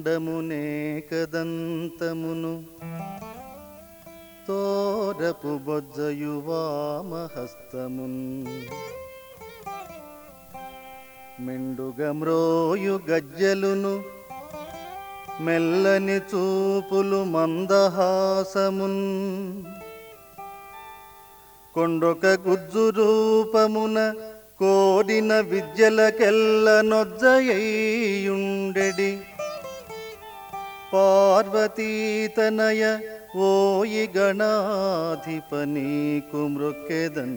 తుండమునే కదంతమును తోరపు బొజ్జయు వామహస్తమున్ మెండుగ మ్రోయు గజ్జలును మెల్లని చూపులు మందహాసమున్ కొండొక గుజ్జు రూపమున కోడిన విద్యలకెల్ల నొజ్జయ్యుండెడి పార్వతీతనయ ఓయి గణాధిప నీకు మృక్కెదన్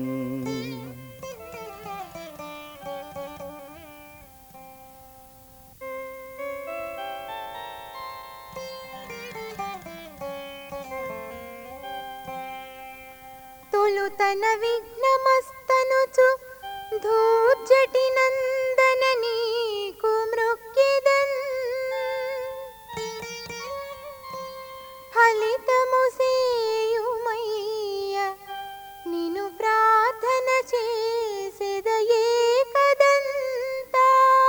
తొలుతన విఘ్నమస్తనుచు ధూర్జటి నందన నీకు మృక్కెదన్ ఫలితము సేయుమయ్య నిను ప్రార్థన చేసెదయే కదంతా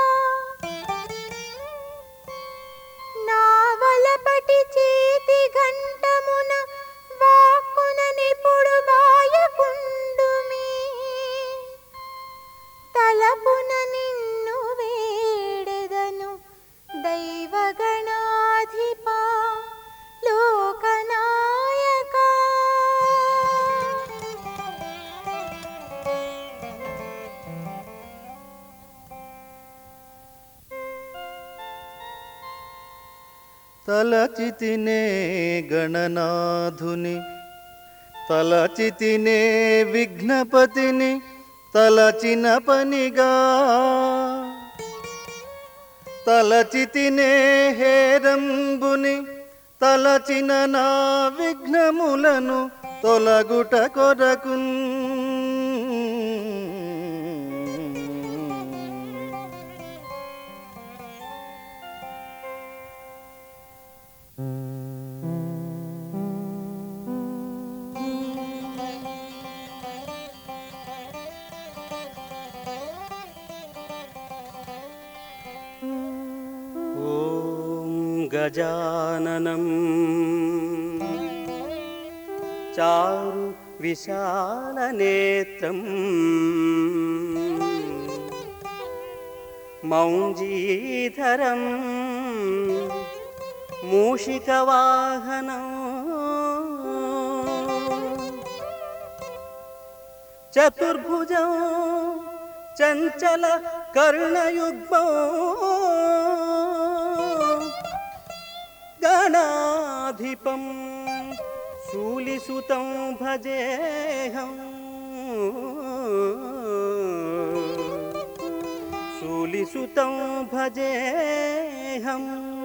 నావలపటి చేతి ఘంటమున వాక్కున నిపుడు బాయకుండుమి తలపున నిన్ను వేడెదను దైవగణాధిపా లోకనాయకా తలచితినే గణనాథుని తలచితినే విఘ్నపతిని తలచిన పనిగా తలచితినే హేరంబుని తలచిన నా విఘ్నములను తొలగుట కొరకున్ ॐ गजाननं चारु विशालनेत्रम् मौञ्जीधरं मूषिकवाहनम् चतुर्भुजौ चञ्चल कर्णयुग्मौ गणाधिपं शूलिसुतं भजेऽहम् शूलिसुतं भजेऽहम्